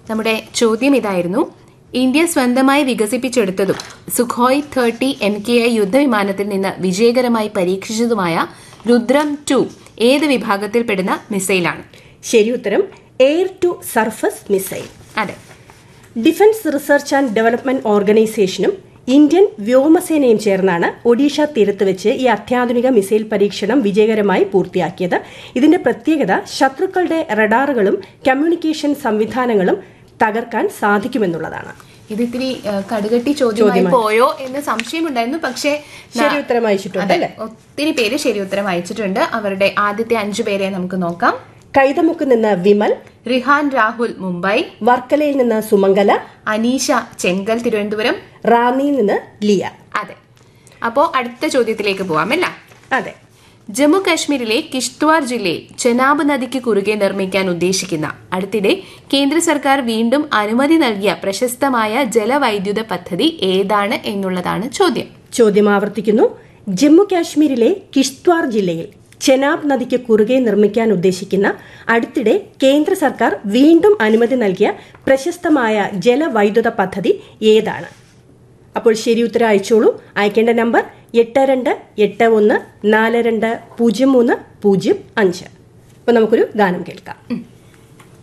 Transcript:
നമ്മുടെ ചോദ്യം ഇതായിരുന്നു ഇന്ത്യ സ്വന്തമായി വികസിപ്പിച്ചെടുത്തതും Sukhoi thirty M K I യുദ്ധവിമാനത്തിൽ നിന്ന് വിജയകരമായി പരീക്ഷിച്ചതുമായ രുദ്രം ടു ഏത് വിഭാഗത്തിൽപ്പെടുന്ന മിസൈലാണ് ശരി ഉത്തരം എയർ ടു സർഫസ് മിസൈൽ അതെ ഡിഫൻസ് റിസർച്ച് ആൻഡ് ഡെവലപ്മെന്റ് ഓർഗനൈസേഷനും ഇന്ത്യൻ വ്യോമസേനയും ചേർന്നാണ് ഒഡീഷ തീരത്ത് വെച്ച് ഈ അത്യാധുനിക മിസൈൽ പരീക്ഷണം വിജയകരമായി പൂർത്തിയാക്കിയത് ഇതിന്റെ പ്രത്യേകത ശത്രുക്കളുടെ റഡാറുകളും കമ്മ്യൂണിക്കേഷൻ സംവിധാനങ്ങളും തകർക്കാൻ സാധിക്കുമെന്നുള്ളതാണ് ഇത് ഇത്തിരി ആ, കടുകട്ടി ചോദ്യമായി പോയോ എന്ന് സംശയമുണ്ടായിരുന്നു പക്ഷേ ന- ശരി ഉത്തരം അയച്ചിട്ടുണ്ട് അതെ, അല്ലേ ഒത്തിരി പേര് ശരി ഉത്തരം അയച്ചിട്ടുണ്ട് അവരുടെ ആദ്യത്തെ അഞ്ചു പേരെ നമുക്ക് നോക്കാം കൈതമുക്ക് നിന്ന് വിമൽ റിഹാൻ രാഹുൽ മുംബൈ വർക്കലയിൽ നിന്ന് സുമംഗല അനീഷ ചെങ്കൽ തിരുവനന്തപുരം റാന്നിയിൽ നിന്ന് ലിയ അതെ അപ്പോ അടുത്ത ചോദ്യത്തിലേക്ക് പോവാമല്ല അതെ ജമ്മു കാശ്മീരിലെ കിഷ്ത്വാർ ജില്ലയിൽ ചെനാബ് നദിക്ക് കുറുകെ നിർമ്മിക്കാൻ ഉദ്ദേശിക്കുന്ന അടുത്തിടെ കേന്ദ്ര സർക്കാർ വീണ്ടും അനുമതി നൽകിയ പ്രശസ്തമായ ജലവൈദ്യുത പദ്ധതി ഏതാണ് എന്നുള്ളതാണ് ചോദ്യം ചോദ്യം ആവർത്തിക്കുന്നു ജമ്മു കാശ്മീരിലെ കിഷ്ത്വാർ ജില്ലയിൽ ചെനാബ് നദിക്ക് കുറുകെ നിർമ്മിക്കാൻ ഉദ്ദേശിക്കുന്ന അടുത്തിടെ കേന്ദ്ര സർക്കാർ വീണ്ടും അനുമതി നൽകിയ പ്രശസ്തമായ ജലവൈദ്യുത പദ്ധതി ഏതാണ് അപ്പോൾ ശരി ഉത്തരം അയച്ചോളൂ അയക്കേണ്ട നമ്പർ എട്ട് രണ്ട് എട്ട് ഒന്ന് നാല് രണ്ട് പൂജ്യം മൂന്ന് പൂജ്യം അഞ്ച് അപ്പോൾ നമുക്കൊരു ഗാനം കേൾക്കാം